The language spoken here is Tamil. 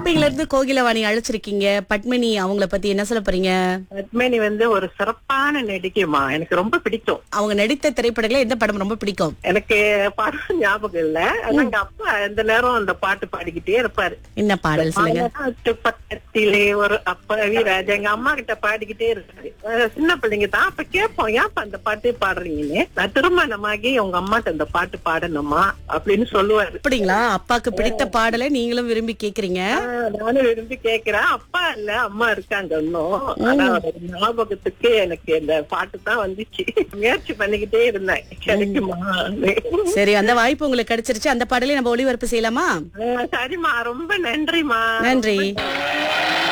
ஷாப்பிங்ல இருந்து கோகிலவாணி அழைச்சிருக்கீங்க பத்மினி அவங்கள பத்தி என்ன சொல்ல போறீங்க பத்மினி வந்து ஒரு சிறப்பான நடிகைமா எனக்கு ரொம்ப பிடிக்கும் அவங்க நடித்த திரைப்படங்கள எந்த படம் ரொம்ப பிடிக்கும் எனக்கு பாடம் ஞாபகம் இல்ல ஆனா எங்க அப்பா இந்த நேரம் அந்த பாட்டு பாடிக்கிட்டே இருப்பாரு என்ன பாடல் சொல்லுங்க பாலாட்டு பக்கத்திலே ஒரு அப்பாவி ராஜா எங்க அம்மா கிட்ட பாடிக்கிட்டே இருக்காரு அஹ் சின்ன பிள்ளைங்க தான் அப்ப கேட்போம் ஏன்ப்பா அந்த பாட்டு பாடுறீங்கன்னு நான் திருமணமாகி உங்க அம்மாட்ட அந்த பாட்டு பாடணுமா அப்படின்னு சொல்லுவாரு அப்படிங்களா அப்பாக்கு பிடித்த பாடலை நீங்களும் விரும்பி கேக்குறீங்க ஆஹ் நானும் விரும்பி கேக்குறேன் அப்பா இல்ல அம்மா இருக்காங்க இன்னும் ஆனா ஒரு ஞாபகத்துக்கு எனக்கு இந்த பாட்டு தான் வந்துச்சு முயற்சி பண்ணிக்கிட்டே இருந்தேன் கிடைக்குமா சரி அந்த வாய்ப்பு உங்களுக்கு கிடைச்சிருச்சு அந்த பாடலை நம்ம ஒளிபரப்பு செய்யலாமா ஆஹ் சரிம்மா ரொம்ப நன்றிமா நன்றி